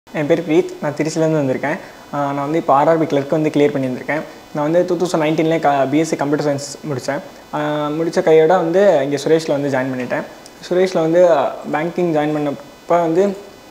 என் பேர் பிரீத் நான் திருச்சிலேருந்து வந்திருக்கேன் ஆஹ் நான் வந்து இப்போ ஆர்ஆர்பி கிளர்க்கு வந்து கிளியர் பண்ணியிருந்திருக்கேன் நான் வந்து டூ தௌசண்ட் நைன்டீன்லேயே க பிஎஸ்சி கம்ப்யூட்டர் சயின்ஸ் முடித்தேன் முடித்த கையோட வந்து இங்கே சுரேஷில் வந்து ஜாயின் பண்ணிட்டேன் சுரேஷில் வந்து பேங்கிங் ஜாயின் பண்ணப்போ வந்து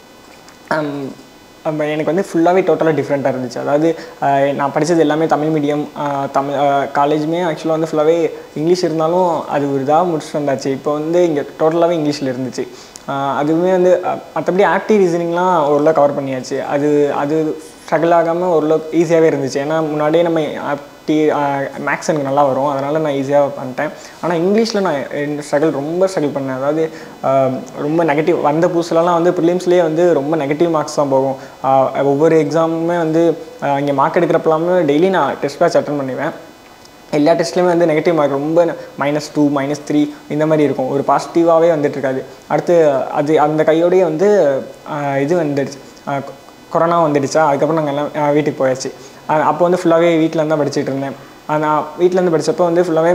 ஹம், அப்ப எனக்கு வந்து ஃபுல்லாகவே டோட்டலாக டிஃப்ரெண்ட்டாக இருந்துச்சு அதாவது ஆஹ் நான் படித்தது எல்லாமே தமிழ் மீடியம் தமிழ் காலேஜுமே ஆக்சுவலாக வந்து ஃபுல்லாகவே இங்கிலீஷ் இருந்தாலும் அது ஒரு இதாக முடிச்சுட்டு வந்தாச்சு இப்போ வந்து இங்கே டோட்டலாகவே இங்கிலீஷில் இருந்துச்சு ஆஹ் அதுவுமே வந்து அஹ் மற்றபடி ஆக்டிவ் ரீசனிங்லாம் ஓரளவு கவர் பண்ணியாச்சு அது அது ஸ்ட்ரகிள் ஆகாமல் ஓரளவுக்கு ஈஸியாகவே இருந்துச்சு ஏன்னா முன்னாடியே நம்ம ஆப்டி மேக்ஸ் எனக்கு நல்லா வரும் அதனால் நான் ஈஸியாக பண்ணிட்டேன் ஆனால் இங்கிலீஷில் நான் ஸ்ட்ரகிள் ரொம்ப ஸ்ட்ரகிள் பண்ணேன் அதாவது ஆஹ் ரொம்ப நெகட்டிவ் வந்த புதுசுலலாம் வந்து ப்ரிலிம்ஸ்லேயே வந்து ரொம்ப நெகட்டிவ் மார்க்ஸ் தான் போகும் ஆஹ் ஒவ்வொரு எக்ஸாமுமே வந்து இங்கே மார்க் எடுக்கிறப்பலாமே டெய்லி நான் டெஸ்ட் பேட்ச் அட்டன் பண்ணுவேன் எல்லா டெஸ்ட்லையுமே வந்து நெகட்டிவ் மார்க் ரொம்ப மைனஸ் டூ மைனஸ் த்ரீ இந்த மாதிரி இருக்கும் ஒரு பாசிட்டிவாகவே வந்துட்டு இருக்காது அடுத்து அது அந்த கையோடயே வந்து ஆஹ் இது வந்துடுச்சு ஆஹ் கொ- கொரோனா வந்துடுச்சா அதுக்கப்புறம் நாங்கள் எல்லாம் ஆஹ் வீட்டுக்கு போயாச்சு ஆஹ் அப்போ வந்து ஃபுல்லாகவே வீட்டில் தான் படிச்சுட்டு இருந்தேன் ஆஹ் நான் வீட்டிலேருந்து படித்தப்போ வந்து ஃபுல்லாகவே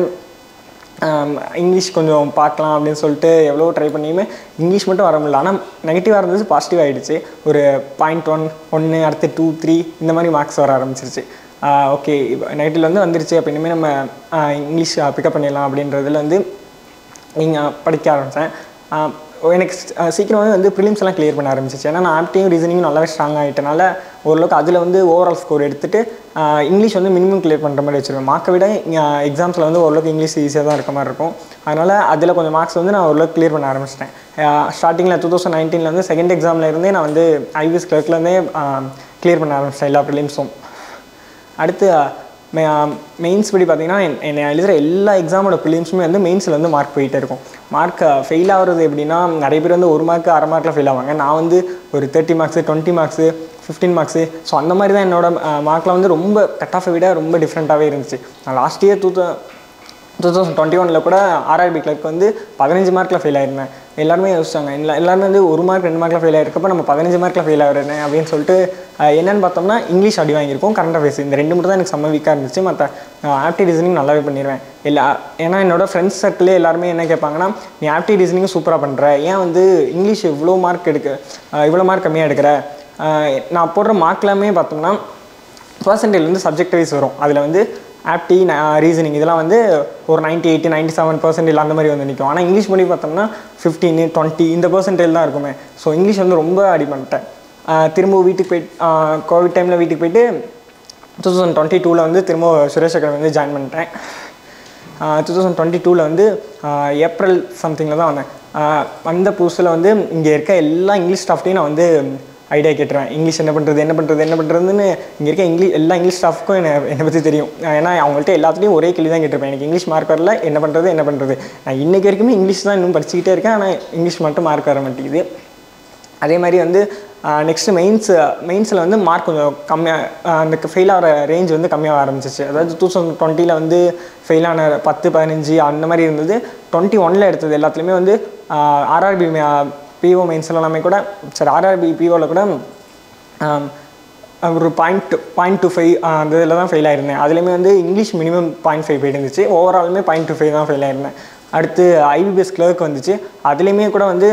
இங்கிலீஷ் கொஞ்சம் பார்க்கலாம் அப்படின்னு சொல்லிட்டு எவ்வளோ ட்ரை பண்ணியுமே இங்கிலீஷ் மட்டும் வர முடியல ஆனால் நெகட்டிவாக இருந்தது பாசிட்டிவ் ஆகிடுச்சு ஒரு பாயிண்ட் ஒன் ஒன்று அடுத்து டூ த்ரீ இந்த மாதிரி மார்க்ஸ் வர ஆரம்பிச்சிருச்சு ஓகே நெகட்டிவ்ல வந்து வந்துருச்சு அப்போ இனிமேல் நம்ம ஆஹ் இங்கிலீஷ் பிக்கப் பண்ணிடலாம் அப்படின்றதுல வந்து நீங்கள் படிக்க ஆரம்பித்தேன் எனக்கு ஸ்- சீக்கிரமாகவே வந்து ப்ரிலிம்ஸ் எல்லாம் கிளியர் பண்ண ஆரம்பிச்சிச்சு ஏன்னா நான் ஆப்டியும் ரீசனிங்கும் நல்லாவே ஸ்ட்ராங் ஆகிட்டனால ஓரளவுக்கு அதில் வந்து ஓவரால் ஸ்கோர் எடுத்துட்டு ஆஹ் இங்கிலீஷ் வந்து மினிமம் கிளியர் பண்ணுற மாதிரி வச்சுருவேன் மார்க்கை விட எக்ஸாம்ஸில் வந்து ஓரளவுக்கு இங்கிலீஷ் ஈஸியாக தான் இருக்க மாதிரி இருக்கும் அதனால் அதில் கொஞ்சம் மார்க்ஸ் வந்து நான் ஓரளவுக்கு கிளியர் பண்ண ஆரம்பிச்சிட்டேன் ஸ்டார்டிங்கில் டூ தௌசண்ட் நைன்டீனில் வந்து செகண்ட் எக்ஸாமில் இருந்தே நான் வந்து ஐபிஎஸ் கிளர்க்லேருந்தே கிளியர் பண்ண ஆரம்பிச்சிட்டேன் எல்லா ப்ரிலிம்ஸும் அடுத்து மெயின்ஸ் படி பார்த்தீங்கன்னா என் என்னை எழுதுகிற எல்லா எக்ஸாமோட ப்ரிலிம்ஸுமே வந்து மெயின்ஸில் வந்து மார்க் போயிட்டே இருக்கும் மார்க் ஃபெயில் ஆகிறது எப்படின்னா நிறைய பேர் வந்து ஒரு மார்க் அரை மார்க்கில் ஃபெயில் ஆவாங்க நான் வந்து ஒரு thirty marks twenty marks fifteen marks so அந்த மாதிரி தான் என்னோட மார்க்கில் வந்து ரொம்ப கட் ஆஃபை விட ரொம்ப டிஃப்ரெண்ட்டாகவே இருந்துச்சு நான் last year two two thousand twenty ஒனில் கூட ஆர்ஆர்பி கிளர்க் வந்து பதினஞ்சு மார்க்கில் ஃபெயில் ஆயிருந்தேன் எல்லாருமே யோசிச்சாங்க எல்லா எல்லாருமே வந்து ஒரு மார்க் ரெண்டு மார்க்கில் ஃபெயில் ஆயிருக்கப்போ நம்ம பதினஞ்சு மார்க்கில் ஃபெயில் ஆகிறேன் அப்படின்னு சொல்லிட்டு அஹ், என்னன்னு பார்த்தோம்னா இங்கிலீஷ் அடி வாங்கியிருக்கோம் கரண்ட் அஃபேர்ஸ் இந்த ரெண்டு மட்டும் தான் எனக்கு செம்ம வீக்காக இருந்துச்சு மற்ற ஆப்டி ரீசனிங் நல்லாவே பண்ணிடுவேன் எல்லா ஏன்னா என்னோட ஃப்ரெண்ட்ஸ் சர்க்கிளே எல்லாருமே என்ன கேட்பாங்கன்னா நீ ஆப்டி ரீசனிங் சூப்பராக பண்ணுற ஏன் வந்து இங்கிலீஷ் இவ்வளோ மார்க் எடுக்க அஹ், இவ்வளோ மார்க் கம்மியாக எடுக்கிற அஹ், நான் போடுற மார்க்லாமே பார்த்தோம்னா பர்சன்டேஜ் வந்து சப்ஜெக்ட் வைஸ் வரும் அதில் வந்து ஆப்டி ரீசனிங் இதெல்லாம் வந்து ஒரு 98 எயிட்டி நைன்ட்டி செவன் பர்சன்டேஜ் அந்த மாதிரி வந்து நிற்கும் ஆனால் இங்கிலீஷ் பண்ணி பார்த்தோம்னா ஃபிஃப்டீன் டுவெண்ட்டி இந்த பர்சன்டேஜ் தான் இருக்குமே ஸோ இங்கிலீஷ் வந்து ரொம்ப அடி பண்ணிட்டேன் ஆஹ் திரும்ப வீட்டுக்கு போயிட்டு கோவிட் டைமில் வீட்டுக்கு போயிட்டு டூ தௌசண்ட் டுவெண்ட்டி டூவில் வந்து திரும்ப சுரேஷ் அகாடமி வந்து ஜாயின் பண்ணிட்டேன் டூ தௌசண்ட் டுவெண்ட்டி டூவில் வந்து ஆஹ் ஏப்ரல் சம்திங்கில் தான் வந்தேன் ஆஹ் வந்த புதுசில் வந்து இங்கே இருக்க எல்லா இங்கிலீஷ் ஸ்டாஃப்டையும் நான் வந்து ஐடியா கேட்டுருவேன் இங்கிலீஷ் என்ன பண்ணுறது என்ன பண்ணுறது என்ன பண்ணுறதுன்னு இங்கே இருக்க இங்கிலீஷ் எல்லா இங்கிலீஷ் ஸ்டாஃப்க்கும் என்னை என்னை பற்றி தெரியும் ஏன்னா அவங்கள்ட்ட எல்லாத்துலேயும் ஒரே கேள்வி தான் கேட்டிருப்பேன் எனக்கு இங்கிலீஷ் மார்க் வரல என்ன பண்ணுறது என்ன பண்ணுறது நான் இன்றைக்கி வரைக்குமே இங்கிலீஷ் தான் இன்னும் படிச்சுக்கிட்டே இருக்கேன் ஆனால் இங்கிலீஷ் மட்டும் மார்க் வர மாட்டேங்குது அதே மாதிரி வந்து நெக்ஸ்ட் மெயின்ஸ் மெயின்ஸில் வந்து மார்க் கொஞ்சம் கம்மியாக அந்த ஃபெயில் ஆகிற ரேஞ்ச் வந்து கம்மியாக ஆரம்பிச்சிச்சு அதாவது டூ தௌசண்ட் டுவெண்ட்டியில் வந்து ஃபெயில் ஆன பத்து பதினஞ்சு அந்த மாதிரி இருந்தது டுவெண்ட்டி ஒனில் எடுத்தது எல்லாத்துலேயுமே வந்து ஆர்ஆர்பி பிஓ மெயின்ஸில் எல்லாமே கூட சரி ஆர்ஆர்பி பிஓவில் கூட ஆம், ஒரு பாயிண்ட் பாயிண்ட் டூ ஃபைவ் அந்த இதில் தான் ஃபெயில் ஆயிருந்தேன் அதுலேயுமே வந்து இங்கிலீஷ் மினிமம் பாயிண்ட் ஃபைவ் போயிருந்துச்சு ஓவராலுமே பாயிண்ட் டூ ஃபைவ் தான் ஃபெயில் ஆயிருந்தேன் அடுத்து ஐபிபிஎஸ் கிளர்க் வந்துச்சு அதுலேயுமே கூட வந்து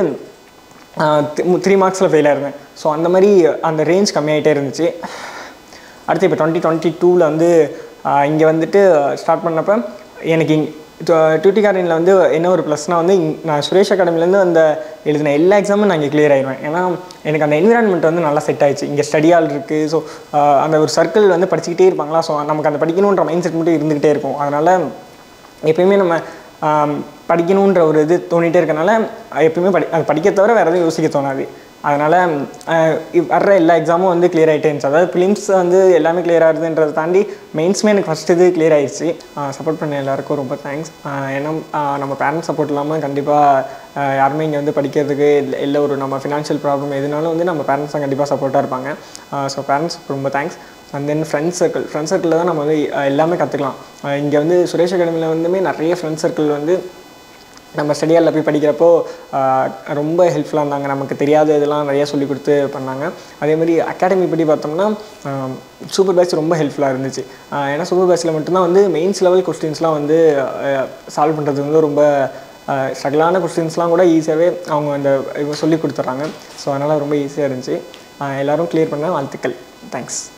த்ரீ மார்க்ஸில் ஃபெயில் ஆயிருந்தேன் ஸோ அந்த மாதிரி அந்த ரேஞ்ச் கம்மியாயிட்டே இருந்துச்சு அடுத்து இப்போ டுவெண்ட்டி டுவெண்ட்டி டூவில் வந்து இங்கே வந்துட்டு ஸ்டார்ட் பண்ணப்போ எனக்கு இங் டியூட்டிகாரனில் வந்து என்ன ஒரு ப்ளஸ்னால் வந்து இங்- நான் சுரேஷ் அகாடமிலேருந்து அந்த எழுதின எல்லா எக்ஸாமும் நான் இங்கே கிளியர் ஆயிடுவேன் ஏன்னா எனக்கு அந்த என்விரான்மெண்ட் வந்து நல்லா செட் ஆயிடுச்சு இங்கே ஸ்டடி ஹால் இருக்குது ஸோ அந்த ஒரு சர்க்கிள் வந்து படிச்சுக்கிட்டே இருப்பாங்களா ஸோ நமக்கு அந்த படிக்கணுன்ற மைண்ட் செட் மட்டும் இருந்துக்கிட்டே இருக்கும் அதனால் எப்பயுமே நம்ம ஆம், படிக்கணுன்ற ஒரு இது தோணிகிட்டே இருக்கனால எப்பயுமே படி அது படிக்க தவிர வேறு எதுவும் யோசிக்க தோணாது அதனால் வர்ற எல்லா எக்ஸாமும் வந்து கிளியர் ஆகிட்டே இருந்துச்சு அதாவது ஃபிலிம்ஸ் வந்து எல்லாமே கிளியர் ஆகுதுன்றதை தாண்டி மெயின்ஸுமே எனக்கு ஃபஸ்ட் இது கிளியர் ஆயிடுச்சு சப்போர்ட் பண்ண எல்லாருக்கும் ரொம்ப தேங்க்ஸ் ஏன்னா ஆஹ் நம்ம பேரண்ட்ஸ் சப்போர்ட் இல்லாமல் கண்டிப்பாக யாருமே இங்கே வந்து படிக்கிறதுக்கு இல்லை இல்லை ஒரு நம்ம ஃபினான்ஷியல் ப்ராப்ளம் எதுனாலும் வந்து நம்ம பேரண்ட்ஸ் தான் கண்டிப்பாக சப்போர்ட்டாக இருப்பாங்க ஸோ பேரண்ட்ஸ் ரொம்ப thanks and then friends circle friends சர்க்கிளில் தான் நம்ம வந்து அஹ், எல்லாமே கற்றுக்கலாம் இங்கே வந்து சுரேஷ் அகாடமியில் வந்துமே நிறைய ஃப்ரெண்ட்ஸ் சர்க்கிள் வந்து நம்ம ஸ்டடியாலில் போய் படிக்கிறப்போ ஆஹ், ரொம்ப ஹெல்ப்ஃபுல்லாக இருந்தாங்க நமக்கு தெரியாத இதெல்லாம் நிறைய சொல்லி கொடுத்து பண்ணாங்க அதே மாதிரி அகாடமி படி பார்த்தோம்னா சூப்பர் பேட்ச் ரொம்ப ஹெல்ப்ஃபுல்லாக இருந்துச்சு ஆஹ், ஏன்னா சூப்பர் பேட்ச்சில் மட்டும்தான் வந்து மெயின்ஸ் லெவல் கொஸ்டின்ஸ்லாம் வந்து சால்வ் பண்ணுறது வந்து ரொம்ப ஸ்ட்ரகிளான கொஸ்டின்ஸ்லாம் கூட ஈஸியாகவே அவங்க அந்த இவங்க சொல்லி கொடுத்துட்றாங்க ஸோ அதனால் ரொம்ப ஈஸியாக இருந்துச்சு எல்லோரும் கிளியர் பண்ண வாழ்த்துக்கள் தேங்க்ஸ்